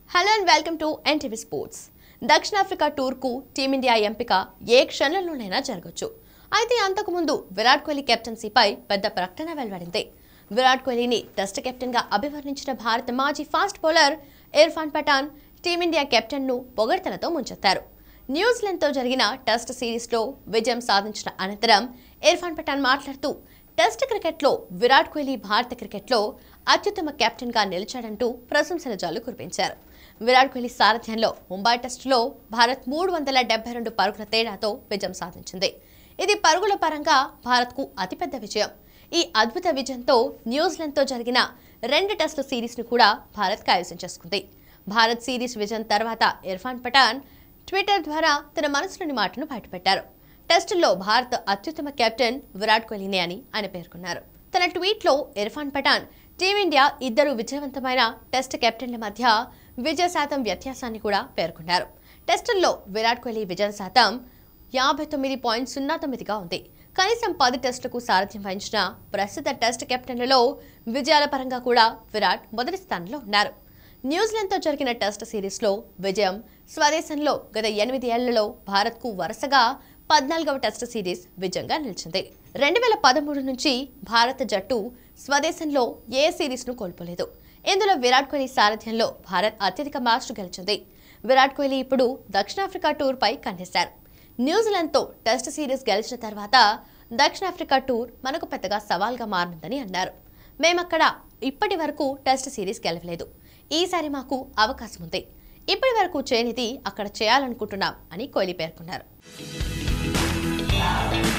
hello and welcome to NTV sports దక్షిణాఫ్రికా టూర్కు team India ఎంపిక ఏ క్షణంలోనైనా జరగచ్చు అయితే అంతకుముందు విరాట్ కోహ్లీ కెప్టెన్సీపై పెద్ద ప్రకటన వెలువడింది విరాట్ కోహ్లీని టెస్ట్ కెప్టెన్గా అభివర్ణించిన భారత మాజీ fast bowler Irfan Pathan team India కెప్టెన్ను పొగడ్తలతో ముంచెత్తారు న్యూజిలాండ్తో జరిగిన టెస్ట్ సిరీస్లో విజయం సాధించిన అనంతరం ఇర్ఫాన్ పఠాన్ మాట్లాడుతూ టెస్ట్ క్రికెట్లో విరాట్ కోహ్లీ భారత క్రికెట్లో అత్యుత్తమ కెప్టెన్గా నిలిచాడంటూ ప్రశంసల జాలు కురిపించారు విరాట్ కోహ్లీ సారథ్యంలో ముంబై టెస్టులో భారత్ మూడు వందల డెబ్బై రెండు పరుగుల తేడాతో విజయం సాధించింది ఇది పరుగుల పరంగా భారత్కు అతిపెద్ద విజయం ఈ అద్భుత విజయంతో న్యూజిలాండ్తో జరిగిన రెండు టెస్టు సిరీస్ను కూడా భారత్ కైవసం చేసుకుంది భారత్ సిరీస్ విజయం తర్వాత ఇర్ఫాన్ పఠాన్ ట్విట్టర్ ద్వారా తన మనసులోని మాటను బయటపెట్టారు టెస్టుల్లో భారత్ అత్యుత్తమ కెప్టెన్ విరాట్ కోహ్లీనే అని ఆయన పేర్కొన్నారు తన ట్వీట్లో ఇర్ఫాన్ పఠాన్ టీమిండియా ఇద్దరు విజయవంతమైన టెస్ట్ కెప్టెన్ల మధ్య విజయ శాతం వ్యత్యాసాన్ని కూడా పేర్కొన్నారు టెస్టుల్లో విరాట్ కోహ్లీ విజయ శాతం యాభై తొమ్మిది పాయింట్ సున్నా తొమ్మిదిగా ఉంది కనీసం పది టెస్టులకు సారథ్యం వహించిన ప్రస్తుత టెస్ట్ కెప్టెన్లలో విజయాల పరంగా కూడా విరాట్ మొదటి స్థానంలో ఉన్నారు న్యూజిలాండ్తో జరిగిన టెస్ట్ సిరీస్లో విజయం స్వదేశంలో గత ఎనిమిది ఏళ్లలో భారత్కు వరుసగా పద్నాలుగవ టెస్ట్ సిరీస్ విజయంగా నిలిచింది రెండు వేల పదమూడు నుంచి భారత జట్టు స్వదేశంలో ఏ సిరీస్ను కోల్పోలేదు ఇందులో విరాట్ కోహ్లీ సారథ్యంలో భారత్ అత్యధిక మ్యాచ్లు గెలిచింది విరాట్ కోహ్లీ ఇప్పుడు దక్షిణాఫ్రికా టూర్పై కన్నేశారు న్యూజిలాండ్తో టెస్ట్ సిరీస్ గెలిచిన తర్వాత దక్షిణాఫ్రికా టూర్ మనకు పెద్దగా సవాల్గా మారనుందని అన్నారు మేమక్కడ ఇప్పటి వరకు టెస్ట్ సిరీస్ గెలవలేదు ఈసారి మాకు అవకాశం ఉంది ఇప్పటి వరకు చేయనిది అక్కడ చేయాలనుకుంటున్నాం అని కోహ్లీ పేర్కొన్నారు